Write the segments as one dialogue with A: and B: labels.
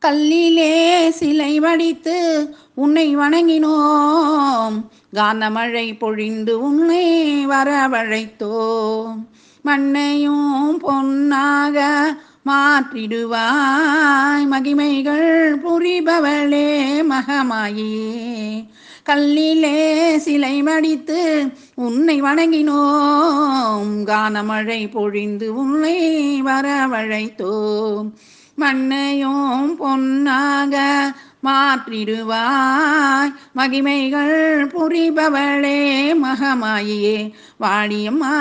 A: கல்லிலே சிலை வடித்து உன்னை வணங்கினோம் கானமழை பொழிந்து உன்னை வரவழைத்தோம் மண்ணையும் பொன்னாக மாற்றிடுவாய் மகிமைகள் புரிபவளே மகமாயே கல்லிலே சிலை மடித்து உன்னை வணங்கினோம் கானமழை பொழிந்து உன்னை வரவழைத்தோம் மண்ணையும் பொன்னாக மாற்றிடுவாய் மகிமைகள் புரிபவளே மகமாயியே வாடியம்மா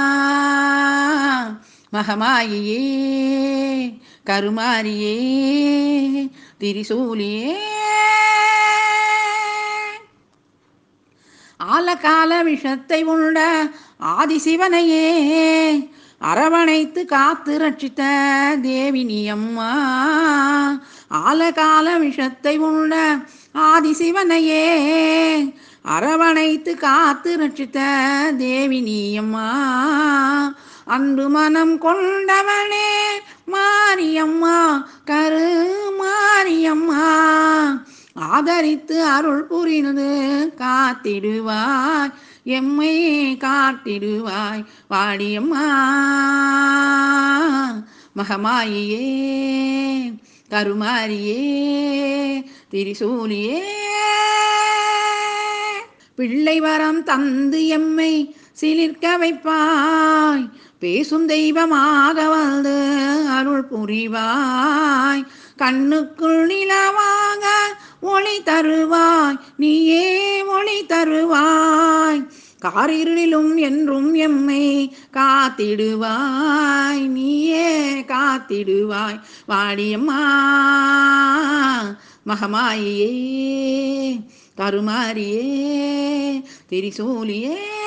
A: மகமாயியே கருமாரியே திரிசூலியே ஆலகால விஷத்தை உண்ட ஆதிசிவனையே அரவணைத்து காத்து ரட்சித்த தேவி நீ அம்மா ஆலகால விஷத்தை உண்ட ஆதிசிவனையே அரவணைத்து காத்து ரட்சித்த தேவி நீ அம்மா அன்பு மனம் கொண்டவளே மாரியம்மா கரு மாரியம்மா ஆதரித்து அருள் புரிந்து காத்திடுவாய் எம்மை காத்திடுவாய் வாடியம்மா மகமாயியே கருமாரியே திரிசூலியே பிள்ளை வரம் தந்து எம்மை சிலிர்க்க வைப்பாய் பேசும் தெய்வமாக வந்து அருள் புரிவாய் கண்ணுக்குள் நிலவாக ஒளி தருவாய் நீயே ஒளி தருவாய் காரிருளிலும் என்றும் எம்மை காத்திடுவாய் நீயே காத்திடுவாய் வாடியம்மா மகமாயியே கருமாரியே திரிசூலியே